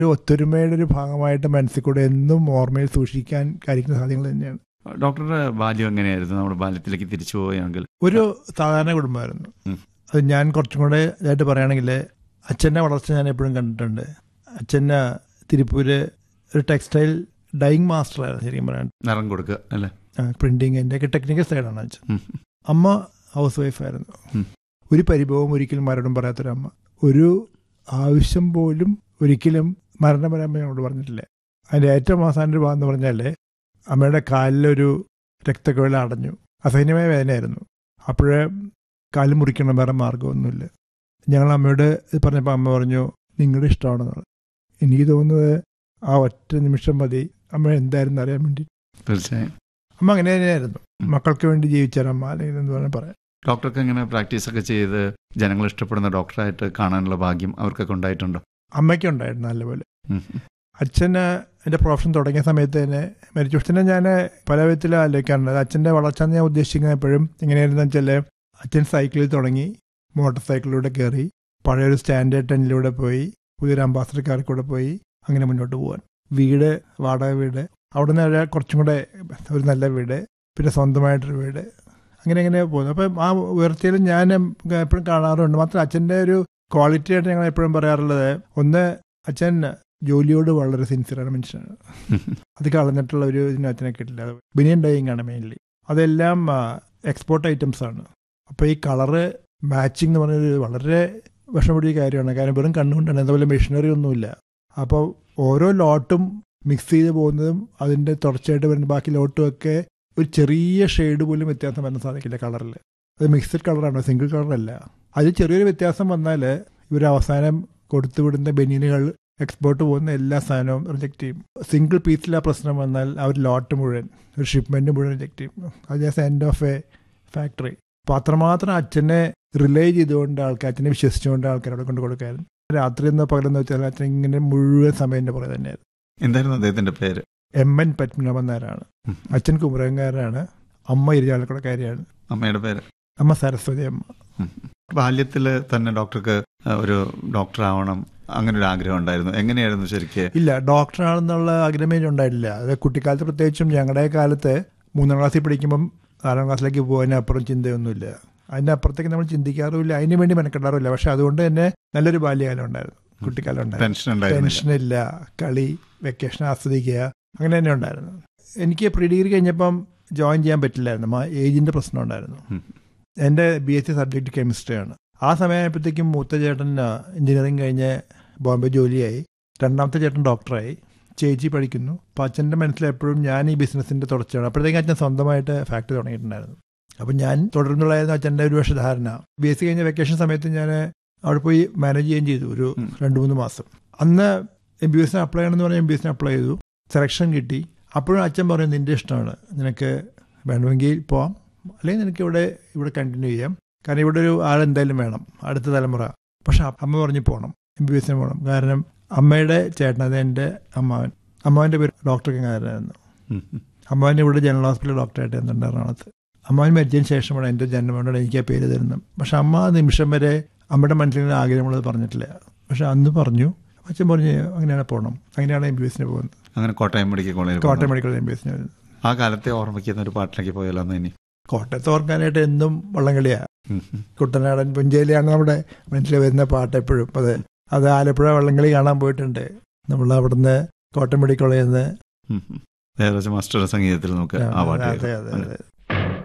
ഒരു ഒത്തൊരുമയുടെ ഒരു ഭാഗമായിട്ട് മനസ്സിൽ കൂടെ എന്നും ഓർമ്മയിൽ സൂക്ഷിക്കാൻ കഴിക്കുന്ന സാധ്യതകൾ തന്നെയാണ് ഡോക്ടറുടെ ബാല്യം എങ്ങനെയായിരുന്നു നമ്മുടെ ബാല്യത്തിലേക്ക് തിരിച്ചു പോവുകയാണെങ്കിൽ ഒരു സാധാരണ കുടുംബമായിരുന്നു ഉം. അത് ഞാൻ കുറച്ചും കൂടെ ഇതായിട്ട് പറയുകയാണെങ്കിൽ അച്ഛൻ്റെ വളർച്ച ഞാൻ എപ്പോഴും കണ്ടിട്ടുണ്ട് അച്ഛന് തിരുപ്പൂര് ഒരു ടെക്സ്റ്റൈൽ ഡൈയിങ് മാസ്റ്ററായിരുന്നു ശരിക്കും പറയാൻ നിറം കൊടുക്കുക അല്ലേ പ്രിന്റിങ്ങിൻ്റെ ഒക്കെ ടെക്നിക്കൽ സൈഡാണ് അച്ഛൻ ഉം. അമ്മ ഹൗസ് വൈഫായിരുന്നു ഉം. ഒരു പരിഭവം ഒരിക്കലും മരണം പറയാത്തൊരമ്മ ഒരു ആവശ്യം പോലും ഒരിക്കലും മരണം വരാൻ ഞങ്ങളോട് പറഞ്ഞിട്ടില്ല അതിൻ്റെ ഏറ്റവും അവസാന ഒരു ഭാഗം എന്ന് പറഞ്ഞാൽ അമ്മയുടെ കാലിലൊരു രക്തക്കൊഴൽ അടഞ്ഞു അസഹനീയമായ വേദനയായിരുന്നു അപ്പോഴേ കാല് മുറിക്കണം വേറെ മാർഗമൊന്നുമില്ല ഞങ്ങൾ അമ്മയോട് ഇത് പറഞ്ഞപ്പോൾ അമ്മ പറഞ്ഞു നിങ്ങളുടെ ഇഷ്ടമാണെന്ന് പറഞ്ഞു എനിക്ക് തോന്നുന്നത് ആ ഒറ്റ നിമിഷം മതി അമ്മ എന്തായിരുന്നു അറിയാൻ വേണ്ടി തീർച്ചയായും അമ്മ അങ്ങനെ തന്നെയായിരുന്നു മക്കൾക്ക് വേണ്ടി ജീവിച്ചൊരമ്മ അല്ലെങ്കിൽ എന്ന് വേണമെങ്കിൽ പറയാം ഡോക്ടർക്ക് എങ്ങനെ പ്രാക്ടീസ് ഒക്കെ ചെയ്ത് ജനങ്ങൾ ഇഷ്ടപ്പെടുന്ന ഡോക്ടറായിട്ട് കാണാനുള്ള ഭാഗ്യം അവർക്കൊക്കെ ഉണ്ടായിട്ടുണ്ടോ അമ്മയ്ക്ക് ഉണ്ടായിരുന്നു നല്ലപോലെ ഉം. അച്ഛന് എൻ്റെ പ്രൊഫഷൻ തുടങ്ങിയ സമയത്ത് തന്നെ മരിച്ചു അച്ഛനെ ഞാൻ പല വിധത്തിൽ ആലോചിക്കാറുണ്ട് അച്ഛൻ്റെ വളർച്ച എന്ന് ഞാൻ ഉദ്ദേശിക്കുന്നത് എപ്പോഴും എങ്ങനെയായിരുന്നു വെച്ചാൽ അച്ഛൻ സൈക്കിളിൽ തുടങ്ങി മോട്ടോർ സൈക്കിളിലൂടെ കയറി പഴയൊരു സ്റ്റാൻഡേർഡ് ടെന്നിലൂടെ പോയി പുതിയൊരു അംബാസഡർ കാറിൽ കൂടെ പോയി അങ്ങനെ മുന്നോട്ട് പോകാൻ വീട് വാടക വീട് അവിടെ നിന്ന് ഒരു കുറച്ചും കൂടെ ഒരു നല്ല വീട് പിന്നെ സ്വന്തമായിട്ടൊരു വീട് അങ്ങനെ അങ്ങനെ പോകുന്നു അപ്പം ആ ഉയർച്ചയിൽ ഞാൻ എപ്പോഴും കാണാറുണ്ട് മാത്രം അച്ഛൻ്റെ ഒരു ക്വാളിറ്റി ആയിട്ട് ഞങ്ങൾ എപ്പോഴും പറയാറുള്ളത് ഒന്ന് അച്ഛൻ ജോലിയോട് വളരെ സിൻസിയറാണ് മനുഷ്യനാണ് അത് കളഞ്ഞിട്ടുള്ള ഒരു ഇതിന് അച്ഛനെ കിട്ടില്ല ബനിയൻ ഡൈയിങ് ആണ് മെയിൻലി അതെല്ലാം എക്സ്പോർട്ട് ഐറ്റംസ് ആണ് അപ്പോൾ ഈ കളറ് മാച്ചിങ് എന്ന് പറഞ്ഞൊരു വളരെ വിഷം പിടിച്ച കാര്യമാണ് കാരണം വെറും കണ്ണുകൊണ്ടാണ് അതുപോലെ മെഷീനറി ഒന്നുമില്ല അപ്പോൾ ഓരോ ലോട്ടും മിക്സ് ചെയ്ത് പോകുന്നതും അതിൻ്റെ തുടർച്ചയായിട്ട് വരുന്ന ബാക്കി ലോട്ടും ഒക്കെ ഒരു ചെറിയ ഷെയ്ഡ് പോലും വ്യത്യാസം വരാൻ സാധിക്കില്ല കളറിൽ അത് മിക്സഡ് കളറാണ് സിംഗിൾ കളറല്ല അതിൽ ചെറിയൊരു വ്യത്യാസം വന്നാൽ ഇവർ അവസാനം കൊടുത്തുവിടുന്ന ബനിയനുകൾ എക്സ്പോർട്ട് പോകുന്ന എല്ലാ സാധനവും റിജക്റ്റ് ചെയ്യും സിംഗിൾ പീസിൽ ആ പ്രശ്നം വന്നാൽ ആ ഒരു ലോട്ട് മുഴുവൻ ഒരു ഷിപ്മെന്റ് മുഴുവൻ റിജക്റ്റ് ചെയ്യും അത് just end of a factory അപ്പോൾ അത്രമാത്രം അച്ഛനെ റിലേ ചെയ്തുകൊണ്ട് ആൾക്കാർ അച്ഛനെ വിശ്വസിച്ചുകൊണ്ട് ആൾക്കാരോട് കൊണ്ട് കൊടുക്കായിരുന്നു രാത്രി എന്ന പകലെന്ന് വെച്ചാൽ അച്ഛൻ ഇങ്ങനെ മുഴുവൻ സമയം എൻ്റെ പുറകെ തന്നെയായിരുന്നു എന്തായിരുന്നു അദ്ദേഹത്തിന്റെ പേര് എം എൻ പത്മനാഭൻ നായരാണ് അച്ഛൻ കുമരകംകാരനാണ് അമ്മ ഇരിഞ്ഞാലക്കുടക്കാരിയാണ് അമ്മയുടെ പേര് അമ്മ സരസ്വതി അമ്മ ബാല്യത്തിൽ തന്നെ ഡോക്ടർക്ക് ഒരു ഡോക്ടർ ആവണം അങ്ങനെ ഒരു ആഗ്രഹം ഉണ്ടായിരുന്നു എങ്ങനെയായിരുന്നു ശരിക്ക് ഇല്ല ഡോക്ടറാണെന്നുള്ള ആഗ്രഹമേ ഉണ്ടായിട്ടില്ല അത് കുട്ടിക്കാലത്ത് പ്രത്യേകിച്ചും ഞങ്ങളുടെ കാലത്ത് മൂന്നാം ക്ലാസ്സിൽ പഠിക്കുമ്പം നാലാം ക്ലാസ്സിലേക്ക് പോകുന്നതിനപ്പുറം ചിന്തയൊന്നുമില്ല അതിൻ്റെ അപ്പുറത്തേക്ക് നമ്മൾ ചിന്തിക്കാറുമില്ല അതിന് വേണ്ടി മെനക്കെടാറുമില്ല പക്ഷെ അതുകൊണ്ട് തന്നെ നല്ലൊരു ബാല്യകാലം ഉണ്ടായിരുന്നു കുട്ടിക്കാലം ഉണ്ടായിരുന്നു ടെൻഷൻ ഉണ്ടായിരുന്നു ടെൻഷനില്ല കളി വെക്കേഷൻ ആസ്വദിക്കുക അങ്ങനെ തന്നെ ഉണ്ടായിരുന്നു എനിക്ക് പ്രീ ഡിഗ്രി കഴിഞ്ഞപ്പം ജോയിൻ ചെയ്യാൻ പറ്റില്ലായിരുന്നു ആ ഏജിൻ്റെ പ്രശ്നം ഉണ്ടായിരുന്നു എൻ്റെ ബി എസ് സി സബ്ജക്റ്റ് കെമിസ്ട്രിയാണ് ആ സമയമായപ്പോഴത്തേക്കും മൂത്ത ചേട്ടൻ എഞ്ചിനീയറിംഗ് കഴിഞ്ഞ് ബോംബെ ജോലിയായി രണ്ടാമത്തെ ചേട്ടൻ ഡോക്ടറായി ചേച്ചി പഠിക്കുന്നു അപ്പോൾ അച്ഛൻ്റെ മനസ്സിൽ എപ്പോഴും ഞാൻ ഈ ബിസിനസ്സിൻ്റെ തുടർച്ചയാണ് അപ്പോഴത്തേക്കും അച്ഛൻ സ്വന്തമായിട്ട് ഫാക്ടറി തുടങ്ങിയിട്ടുണ്ടായിരുന്നു അപ്പം ഞാൻ തുടർന്നുള്ളതായിരുന്നു അച്ഛൻ്റെ ഒരു വർഷ ധാരണ ബി എസ് സി കഴിഞ്ഞ വെക്കേഷൻ സമയത്ത് ഞാൻ അവിടെ പോയി മാനേജ് ചെയ്യുകയും ചെയ്തു ഒരു രണ്ട് മൂന്ന് മാസം അന്ന് എം ബി എസിന് അപ്ലൈ ചെയ്യണമെന്ന് പറഞ്ഞാൽ എം ബി എസിന് അപ്ലൈ ചെയ്തു സെലക്ഷൻ കിട്ടി അപ്പോഴും അച്ഛൻ പറഞ്ഞു നിൻ്റെ ഇഷ്ടമാണ് നിനക്ക് വേണമെങ്കിൽ പോവാം അല്ലെങ്കിൽ നിനക്ക് ഇവിടെ ഇവിടെ കണ്ടിന്യൂ ചെയ്യാം കാരണം ഇവിടെ ഒരു ആൾ എന്തായാലും വേണം അടുത്ത തലമുറ പക്ഷെ അമ്മ പറഞ്ഞു പോകണം എം ബി എസിന് പോകണം കാരണം അമ്മയുടെ ചേട്ടൻ അത് എൻ്റെ അമ്മാവൻ അമ്മാവൻ്റെ പേര് ഡോക്ടർ കങ്ങാരനായിരുന്നു അമ്മാവൻ ഇവിടെ ജനറൽ ഹോസ്പിറ്റൽ ഡോക്ടറായിട്ട് എന്തുണ്ട് എറണാകുളത്ത് അമ്മാവൻ മരിച്ചതിന് ശേഷമാണ് എൻ്റെ ജന്മനോട് എനിക്ക് ആ പേര് തരുന്നത് പക്ഷെ അമ്മ ആ നിമിഷം വരെ അമ്മയുടെ മനസ്സിൽ ആഗ്രഹമുള്ളത് പറഞ്ഞിട്ടില്ല പക്ഷെ അന്ന് പറഞ്ഞു അച്ഛൻ പറഞ്ഞു അങ്ങനെയാണ് പോകണം അങ്ങനെയാണ് എം ബി എസിന് പോകുന്നത് അങ്ങനെ കോട്ടയം മെഡിക്കൽ കോളേജിൽ കോട്ടയം മെഡിക്കൽ എം ബി എസിന് വരുന്നത് ആ കാലത്തെ ഓർമ്മിക്കുന്ന ഒരു പാട്ടിലേക്ക് പോയാലോ എന്ന് ഇനി കോട്ടയത്ത് ഓർക്കാനായിട്ട് എന്നും വള്ളംകളിയാണ് കുട്ടനാടൻ പുഞ്ചയിലാണ് നമ്മുടെ മനസ്സിൽ വരുന്ന പാട്ട് എപ്പോഴും അത് അത് ആലപ്പുഴ വള്ളംകളി കാണാൻ പോയിട്ടുണ്ട് നമ്മൾ അവിടുന്ന് കോട്ടയം മെഡിക്കൽ കോളേജിൽ നിന്ന് ദേവരാജ മാസ്റ്ററുടെ സംഗീതത്തിൽ നമുക്ക് ആ പാട്ട് അതെ കേൾക്കാം. അതെ അതെ